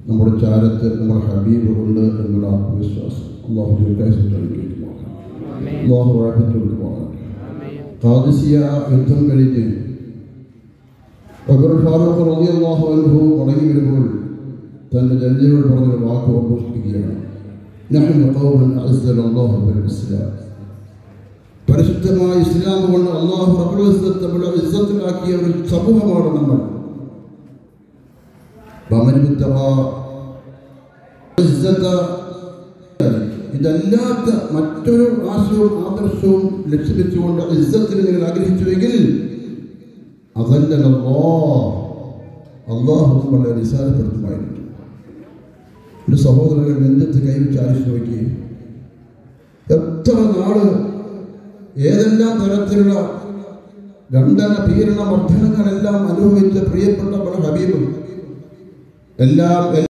നമ്മുടെ ചാരത്ത് നമ്മുടെ ഹബീബ് ഉണ്ട് എന്നുള്ള ആത്മവിശ്വാസം അള്ളാഹു ദീർഘായുസ് നൽകിയിട്ടുമാണ് അള്ളാഹു ഉറപ്പിച്ചു കൊടുക്കുമാണ് ഖാദിസിയ യുദ്ധം കഴിഞ്ഞ് അബുൽ ഫാറൂഖ് റളിയല്ലാഹു അൻഹു മടങ്ങി വരുമ്പോൾ തന്റെ ജനതയോട് പറഞ്ഞൊരു വാക്ക് ഓർമ്മിപ്പിക്കുകയാണ് നഹ്നു ഖൗമൻ അഅസ്സന അല്ലാഹു ബിൽ ഇസ്ലാം പരിശുദ്ധമായ ഇസ്ലാം കൊണ്ട് അള്ളാഹു റബ്ബുൽ ഇസ്സത്ത് നമ്മുടെ ഇസ്സത്തിലാക്കിയ ഒരു സമൂഹമാണ് നമ്മൾ ومن ابتغى ഇസ്സത്ത ഇതല്ലാത്ത മറ്റൊരു ആശയവും ആദർശവും ലക്ഷ്യം വെച്ചുകൊണ്ട് ഇസ്സത്തിന് നിങ്ങൾ ആഗ്രഹിച്ചുവെങ്കിൽ അതല്ലല്ലോ അള്ളാഹു നമ്മളെ നിസാരപ്പെടുത്തുമായിരുന്നു ഒരു സഹോദരനെ നെഞ്ചത്ത് കൈവച്ച് ആലോചിച്ച് നോക്കി എത്ര നാള് ഏതെല്ലാം തരത്തിലുള്ള ദണ്ഡന പീഡന വർധനങ്ങളെല്ലാം അനുഭവിച്ച പ്രിയപ്പെട്ട പല ഹബീബും എല്ലാം